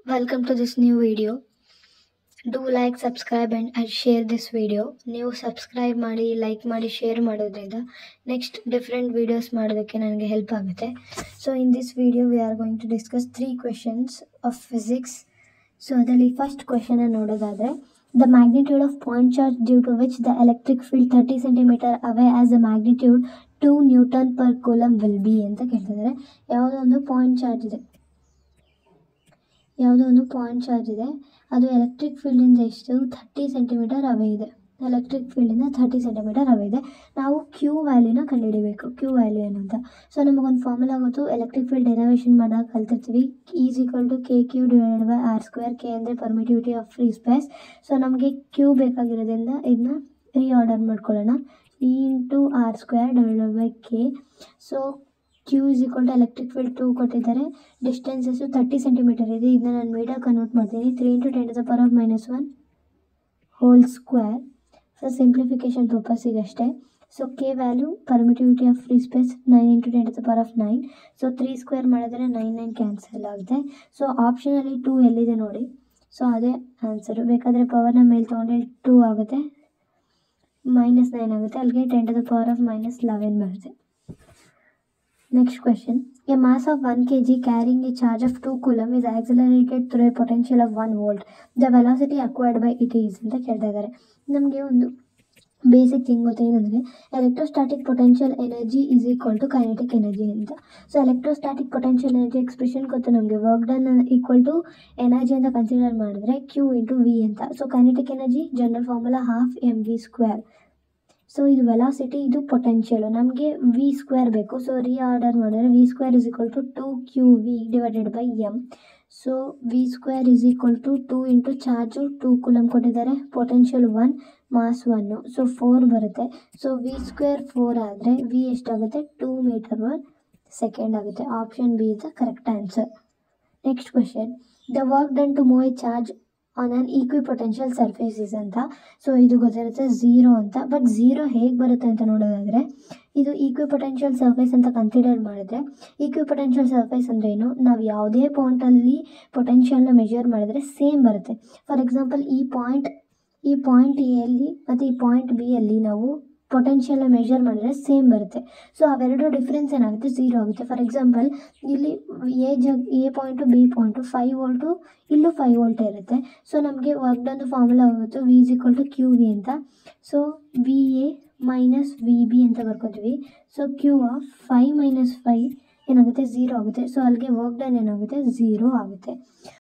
Welcome to this new video. Do like, subscribe and and share this video. ನೀವು subscribe ಮಾಡಿ like ಮಾಡಿ share ಮಾಡೋದ್ರಿಂದ next different videos ಮಾಡೋದಕ್ಕೆ ನನಗೆ help ಆಗುತ್ತೆ so in this video we are going to discuss three questions of physics so ಅದರಲ್ಲಿ first question ನೋಡೋದಾದರೆ the magnitude of point charge due to which the electric field thirty centimeter away as the magnitude two newton per coulomb will be ಅಂತ ಕೇಳ್ತಿದ್ದಾರೆ ಯಾವುದೋ ಒಂದು point charge ಇದೆ ಯಾವುದೋ ಒಂದು point charge ಇದೆ ಅದು ಎಲೆಕ್ಟ್ರಿಕ್ ಫೀಲ್ಡಿಂದ ಎಷ್ಟು ಥರ್ಟಿ ಸೆಂಟಿಮೀಟರ್ ಅವೇ ಇದೆ ಎಲೆಕ್ಟ್ರಿಕ್ ಫೀಲ್ಡಿಂದ ಥರ್ಟಿ ಸೆಂಟಿಮೀಟರ್ ಅವೇ ಇದೆ ನಾವು ಕ್ಯೂ ವ್ಯಾಲ್ಯೂನ ಕಂಡುಹಿಡಿಬೇಕು ಕ್ಯೂ ವ್ಯಾಲ್ಯೂ ಏನು ಅಂತ ಸೊ ನಮಗೊಂದು ಫಾರ್ಮುಲಾ ಗೊತ್ತು ಎಲೆಕ್ಟ್ರಿಕ್ ಫೀಲ್ಡ್ ಡೆರಿವೇಷನ್ ಮಾಡಿದಾಗ ಕಲ್ತಿರ್ತೀವಿ is equal to K Q divided by R square K ಅಂದರೆ permittivity of free space so ನಮಗೆ ಕ್ಯೂ ಬೇಕಾಗಿರೋದ್ರಿಂದ ಇದನ್ನ ರೀಆರ್ಡರ್ ಮಾಡ್ಕೊಳ್ಳೋಣ E into R square divided by K so Q is equal to electric field two ಕೊಟ್ಟಿದ್ದಾರೆ distances thirty centimeter ಇದೆ ಇದನ್ನ ನಾನು meter convert ಮಾಡ್ತೀನಿ three into ten to the power of minus one whole square so simplification ಪರ್ಪಸ್ಸಿಗೆ ಅಷ್ಟೇ so K value permittivity of free space nine into ten to the power of nine so three square ಮಾಡಿದ್ರೆ nine nine cancel ಆಗುತ್ತೆ so ಆಪ್ಷನಲ್ಲಿ two ಎಲ್ಲಿದೆ ನೋಡಿ so ಅದೇ answer ಬೇಕಾದರೆ ಪವರ್ನ ಮೇಲೆ ತೊಗೊಂಡ್ರೆ ಟೂ ಆಗುತ್ತೆ ಮೈನಸ್ ನೈನ್ ಆಗುತ್ತೆ ಅಲ್ಲಿಗೆ ten to the power of minus eleven ಬರುತ್ತೆ Next question. A mass of 1 kg carrying a charge of 2 coulomb is accelerated through a potential of 1 volt. The velocity acquired by it is ಅಂತ ಕೇಳ್ತಾ ಇದ್ದಾರೆ ನಮಗೆ ಒಂದು basic thing ಗೊತ್ತೇನೆಂದರೆ electrostatic potential energy is equal to kinetic energy ಅಂತ so electrostatic potential energy expression ಗೊತ್ತು ನಮಗೆ work done equal to energy ಅಂತ ಕನ್ಸಿಡರ್ ಮಾಡಿದ್ರೆ ಕ್ಯೂ ಇಂಟು ವಿ ಅಂತ so kinetic energy general formula half M V square so ಇದು velocity ಇದು potential ನಮಗೆ V square ಬೇಕು ಸೊ ರೀ ಆರ್ಡರ್ ಮಾಡಿದ್ರೆ V square is equal to two Q V divided by M so V square is equal to two into charge two coulomb ಕೊಟ್ಟಿದ್ದಾರೆ potential one mass one so four ಬರುತ್ತೆ so V square four ಆದರೆ V ಎಷ್ಟಾಗುತ್ತೆ two meter per second ಆಗುತ್ತೆ option B is the correct answer next question the work done to move a charge on on equipotential surfaces ಅಂತ so ಇದು ಗೊತ್ತಿರುತ್ತೆ zero ಅಂತ but zero ಹೇಗೆ ಬರುತ್ತೆ ಅಂತ ನೋಡೋದಾದರೆ ಇದು ಈಕ್ವಿ ಪೊಟೆನ್ಷಿಯಲ್ ಸರ್ಫೇಸ್ ಅಂತ ಕನ್ಸಿಡರ್ ಮಾಡಿದ್ರೆ ಈಕ್ವಿ ಪೊಟೆನ್ಷಿಯಲ್ ಸರ್ಫೇಸ್ ಅಂದರೆ ಏನು ನಾವು ಯಾವುದೇ ಪಾಯಿಂಟಲ್ಲಿ ಪೊಟೆನ್ಷಿಯಲ್ನ ಮೆಜರ್ ಮಾಡಿದ್ರೆ ಸೇಮ್ ಬರುತ್ತೆ ಫಾರ್ ಎಕ್ಸಾಂಪಲ್ ಈ ಪಾಯಿಂಟ್ ಈ ಪಾಯಿಂಟ್ ಎಲ್ಲಿ ಮತ್ತು ಈ ಪಾಯಿಂಟ್ ಬಿ ಅಲ್ಲಿ ನಾವು ಪೊಟೆನ್ಷಿಯಲ್ನ ಮೆಜರ್ ಮಾಡಿದ್ರೆ ಸೇಮ್ ಬರುತ್ತೆ ಸೊ ಅವೆರಡು ಡಿಫ್ರೆನ್ಸ್ ಏನಾಗುತ್ತೆ ಝೀರೋ ಆಗುತ್ತೆ ಫಾರ್ ಎಕ್ಸಾಂಪಲ್ ಇಲ್ಲಿ ಎ ಜಗ್ A point B point five volt ಇಲ್ಲೂ ಫೈವ್ ವೋಲ್ಟ್ ಇರುತ್ತೆ ಸೊ ನಮಗೆ ವರ್ಕ್ಡೊಂದು ಫಾರ್ಮುಲಾ ಹೋಗುತ್ತೆ V is equal to Q V ಅಂತ so V A minus V B ಅಂತ ಬರ್ಕೋತೀವಿ so Q of five minus five ಏನಾಗುತ್ತೆ ಝೀರೋ ಆಗುತ್ತೆ ಸೊ ಅಲ್ಲಿಗೆ ವರ್ಕ್ ಡನ್ ಏನಾಗುತ್ತೆ ಝೀರೋ ಆಗುತ್ತೆ